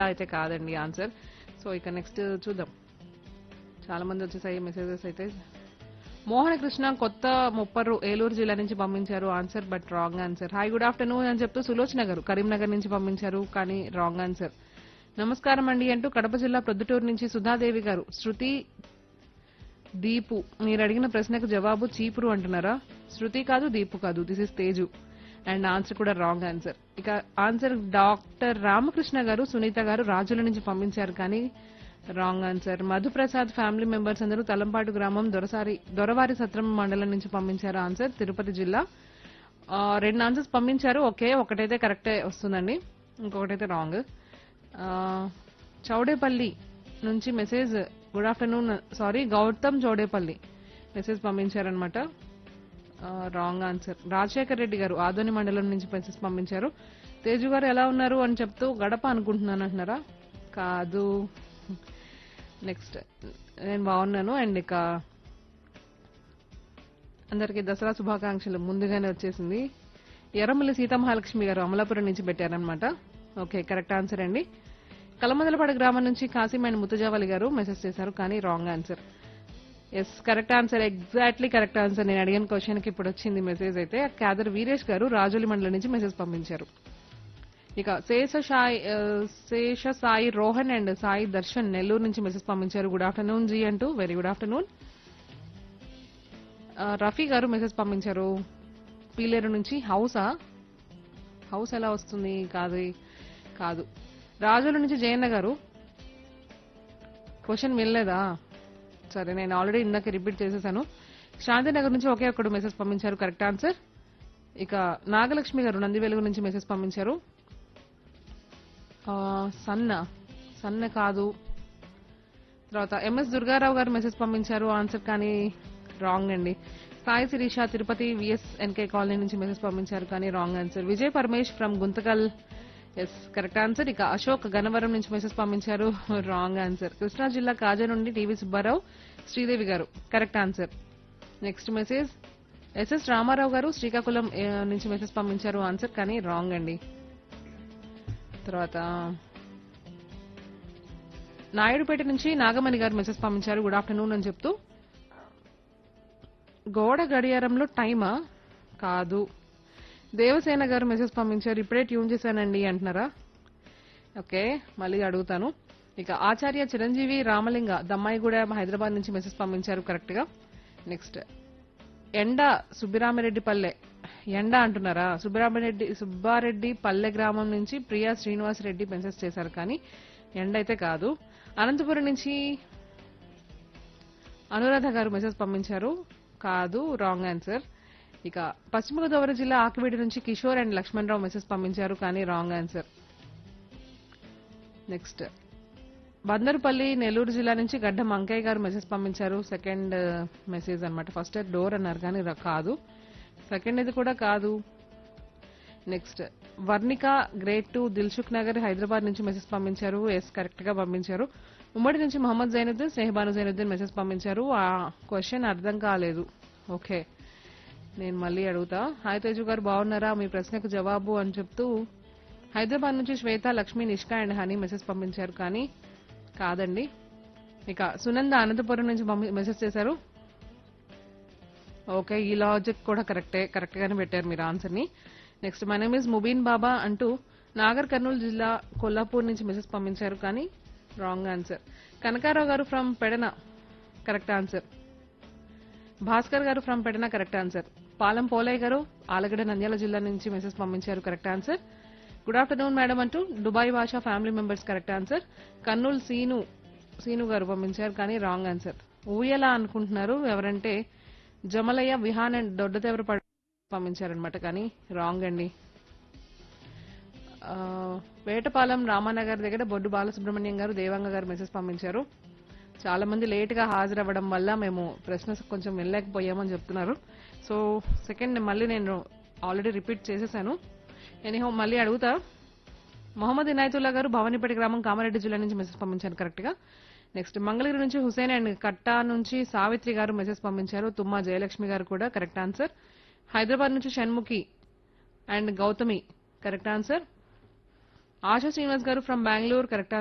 అయితే కాదండి answer so ఇక నెక్స్ట్ చూద్దాం చాలా మంది వచ్చేసాయి మెసేజెస్ అయితే మోహన కృష్ణ కొత్త ముప్పరు ఏలూరు జిల్లా నుంచి పంపించారు answer but wrong answer hi good afternoon అని చెప్తూ సులోచన గారు కరీంనగర్ నుంచి పంపించారు కానీ రాంగ్ ఆన్సర్ నమస్కారం అండి అంటూ కడప జిల్లా ప్రొద్దుటూరు నుంచి సుధాదేవి గారు శృతి దీపు మీరు అడిగిన ప్రశ్నకు జవాబు చీపురు అంటున్నారా శృతి కాదు దీపు కాదు this is Teju and answer కూడా రాంగ్ ఆన్సర్ ఇక ఆన్సర్ డాక్టర్ రామకృష్ణ గారు సునీత గారు రాజుల నుంచి పంపించారు కానీ wrong answer Madhuprasad family members అందరూ తలంపాటు గ్రామం దొరసారి దొరవారి సత్రం మండలం నుంచి పంపించారు ఆన్సర్ తిరుపతి జిల్లా ఆ, రెండు ఆన్సర్స్ పంపించారు ఓకే ఒకటైతే కరెక్టే వస్తుందండి ఇంకొకటైతే రాంగ్ చౌడేపల్లి నుంచి message good afternoon sorry Gautam Chowdepalli message పంపించారనమాట రాంగ్ ఆన్సర్ రాజశేఖర్ రెడ్డి గారు ఆదోని మండలం నుంచి మెసేజ్ పంపించారు తేజు గారు ఎలా ఉన్నారు అని చెప్తూ గడప అనుకుంటున్నాను అంటున్నారా కాదు నెక్స్ట్ నేను బాగున్నాను అండ్ ఇక అందరికీ దసరా శుభాకాంక్షలు ముందుగానే వచ్చేసింది ఎర్రమల్లి సీతామహాలక్ష్మి గారు అమలాపురం నుంచి పెట్టారనమాట ఓకే కరెక్ట్ ఆన్సర్ అండి కలమందలపాడు గ్రామం నుంచి కాసిం అండ్ ముత్తజావలి గారు మెసేజ్ చేశారు కానీ wrong answer yes correct answer exactly correct answer నేను అడిగిన క్వశ్చన్ కి ఇప్పుడు వచ్చింది మెసేజ్ అయితే క్యాదర్ వీరేష్ గారు రాజోలి మండలం నుంచి మెసేజ్ పంపించారు ఇక శేష సాయి ఆ, శేష సాయి రోహన్ అండ్ సాయి దర్శన్ నెల్లూరు నుంచి మెసేజ్ పంపించారు గుడ్ ఆఫ్టర్నూన్ జీ అంటూ వెరీ గుడ్ ఆఫ్టర్నూన్ ఆ, రఫీ గారు మెసేజ్ పంపించారు పీలేరు నుంచి హౌసా హౌస్ ఎలా వస్తుంది కాదు కాదు రాజుల నుంచి జయన్న గారు క్వశ్చన్ వినలేదా సరే నేను ఆల్రెడీ ఇందాక రిపీట్ చేసేసాను శాంతినగర్ నుంచి ఒకే ఒక్కడు మెసేజ్ పంపించారు కరెక్ట్ ఆన్సర్ ఇక నాగలక్ష్మి గారు నంది వెలుగు నుంచి మెసేజ్ పంపించారు ఆ, సన్న సన్న కాదు తర్వాత ఎంఎస్ దుర్గారావు గారు మెసేజ్ పంపించారు ఆన్సర్ కానీ రాంగ్ అండి Sai Sirisha Tirupati VS NK colony నుంచి మెసేజ్ పంపించారు కానీ wrong answer Vijay Paramesh from Guntakal yes correct answer ఇక అశోక్ గన్నవరం నుంచి మెసేజ్ పంపించారు రాంగ్ ఆన్సర్ కృష్ణా జిల్లా కాజా నుండి TV Subbarao Sridevi garu correct answer next message SS Ramarao garu Srikakulam ఏ, నుంచి మెసేజ్ పంపించారు ఆన్సర్ కానీ రాంగ్ అండి తర్వాత నాయుడుపేట నుంచి నాగమణి గారు మెసేజ్ పంపించారు గుడ్ ఆఫ్టర్నూన్ అని చెప్తూ గోడ గడియారంలో టైమా కాదు దేవసేన గారు మెసేజ్ పంపించారు ఇప్పుడే ట్యూన్ చేశానండి అంటున్నారా ఓకే మళ్ళీ అడుగుతాను ఇక ఆచార్య చిరంజీవి రామలింగ దమ్మాయిగూడ హైదరాబాద్ నుంచి మెసేజ్ పంపించారు కరెక్ట్ గా నెక్స్ట్ ఎండ సుబ్బిరామిరెడ్డి పల్లె ఎండ అంటున్నారా సుబ్బిరామిరెడ్డి సుబ్బారెడ్డి పల్లె గ్రామం నుంచి ప్రియా శ్రీనివాస్ రెడ్డి మెసేజ్ చేశారు కానీ ఎండ అయితే కాదు అనంతపురం నుంచి అనురాధ గారు మెసేజ్ పంపించారు కాదు రాంగ్ ఆన్సర్ ఇక పశ్చిమ గోదావరి జిల్లా ఆకివీడి నుంచి కిషోర్ అండ్ లక్ష్మణ్ రావు మెసేజ్ పంపించారు కానీ wrong answer next Bandarupalli Nellore జిల్లా నుంచి గడ్డ మంకయ్య గారు మెసేజ్ పంపించారు సెకండ్ మెసేజ్ అన్నమాట ఫస్ట్ డోర్ అన్నారు కానీ ర- కాదు సెకండ్ ఇది కూడా కాదు next Varnika grade two Dilsukh Nagar Hyderabad నుంచి మెసేజ్ పంపించారు ఎస్ కరెక్ట్ గా పంపించారు ఉమ్మడి నుంచి మహమ్మద్ జైనుద్దీన్ స్నేహబాను జైనుద్దీన్ మెసేజ్ పంపించారు ఆ క్వశ్చన్ అర్థం కాలేదు ఓకే నేను మళ్ళీ అడుగుతా హాయ్ తేజు గారు బాగున్నారా మీ ప్రశ్నకు జవాబు అని చెప్తూ హైదరాబాద్ నుంచి Shweta Lakshmi Nishka and honey message పంపించారు కానీ కాదండి ఇక సునంద అనంతపురం నుంచి పంపి- మెసేజ్ చేశారు ఓకే ఈ లాజిక్ కూడా కరెక్టే కరెక్ట్ గానే పెట్టారు మీరు ఆన్సర్ ని next my name is Mubeen Baba అంటూ నాగర్ కర్నూలు జిల్లా కొల్లాపూర్ నుంచి మెసేజ్ పంపించారు కానీ wrong answer Kanakarao garu from Pedana correct answer Bhaskar garu from Pedana correct answer Palem Polaiah garu Allagadda Nandyal జిల్లా నుంచి మెసేజ్ పంపించారు correct answer good afternoon madam అంటూ Dubai Basha family members correct answer Kurnool Seenu Seenu garu పంపించారు కానీ రాంగ్ ఆన్సర్ ఊయల అనుకుంటున్నారు ఎవరంటే జమలయ్య విహాన్ అండ్ దొడ్డదేవర పంపించారనమాట కానీ రాంగ్ అండి ఆ, వేటపాలెం రామానగర్ దగ్గర బొడ్డు బాలసుబ్రహ్మణ్యం గారు దేవాంగ గారు మెసేజ్ పంపించారు చాలా మంది లేట్ గా హాజరవ్వడం వల్ల మేము ప్రశ్న కొంచెం వెళ్ళలేకపోయామని చెప్తున్నారు సో సెకండ్ మళ్ళీ నేను ఆల్రెడీ రిపీట్ చేసేసాను ఎనీహో మళ్ళీ అడుగుతా మొహమ్మద్ ఇనాయతుల్లా గారు భవానీపేట గ్రామం కామారెడ్డి జిల్లా నుంచి మెసేజ్ పంపించారు కరెక్ట్ గా నెక్స్ట్ మంగళగిరి నుంచి హుసేన్ అండ్ కట్టా నుంచి సావిత్రి గారు మెసేజ్ పంపించారు తుమ్మా జయలక్ష్మి గారు కూడా కరెక్ట్ ఆన్సర్ హైదరాబాద్ నుంచి Shanmukhi and Gautami correct answer Asha Srinivas garu from Bengaluru correct